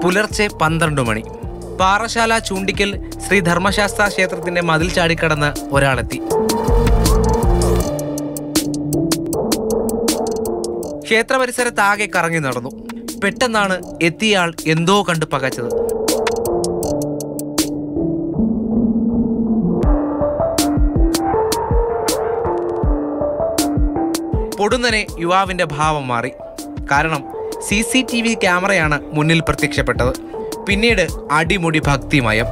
പുലർച്ചെ പന്ത്രണ്ട് മണി പാറശാല ചൂണ്ടിക്കൽ ശ്രീ ധർമ്മശാസ്ത്ര ക്ഷേത്രത്തിന്റെ മതിൽ ചാടിക്കടന്ന് ഒരാളെത്തി ക്ഷേത്ര പരിസരത്താകെ കറങ്ങി നടന്നു പെട്ടെന്നാണ് എത്തിയയാൾ എന്തോ കണ്ട് പകച്ചത് പൊടുന്നനെ യുവാവിന്റെ ഭാവം മാറി കാരണം സി സി ടി വി ക്യാമറയാണ് മുന്നിൽ പ്രത്യക്ഷപ്പെട്ടത് പിന്നീട് അടിമുടി ഭക്തിമയം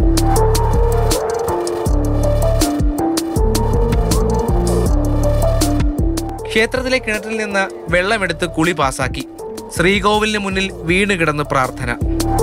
ക്ഷേത്രത്തിലെ കിണറ്റിൽ നിന്ന് വെള്ളമെടുത്ത് കുളി പാസാക്കി ശ്രീകോവിലിന് മുന്നിൽ വീണ് കിടന്ന് പ്രാർത്ഥന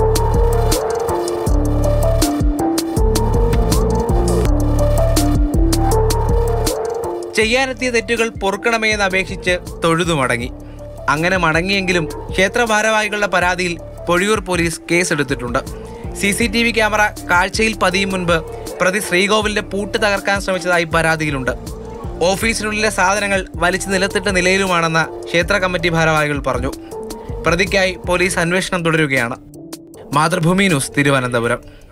ചെയ്യാനെത്തിയ തെറ്റുകൾ പൊറുക്കണമേ എന്ന് അപേക്ഷിച്ച് തൊഴുതു മടങ്ങി അങ്ങനെ മടങ്ങിയെങ്കിലും ക്ഷേത്ര ഭാരവാഹികളുടെ പരാതിയിൽ പൊഴിയൂർ പോലീസ് കേസെടുത്തിട്ടുണ്ട് C C T V camera കാഴ്ചയിൽ പതിയും മുൻപ് പ്രതി ശ്രീകോവിലിന്റെ പൂട്ട് തകർക്കാൻ ശ്രമിച്ചതായി പരാതിയിലുണ്ട് ഓഫീസിനുള്ളിലെ സാധനങ്ങൾ വലിച്ചു നിലത്തിട്ട നിലയിലുമാണെന്ന് ക്ഷേത്ര കമ്മിറ്റി ഭാരവാഹികൾ പറഞ്ഞു പ്രതിക്കായി പോലീസ് അന്വേഷണം തുടരുകയാണ് മാതൃഭൂമി ന്യൂസ് തിരുവനന്തപുരം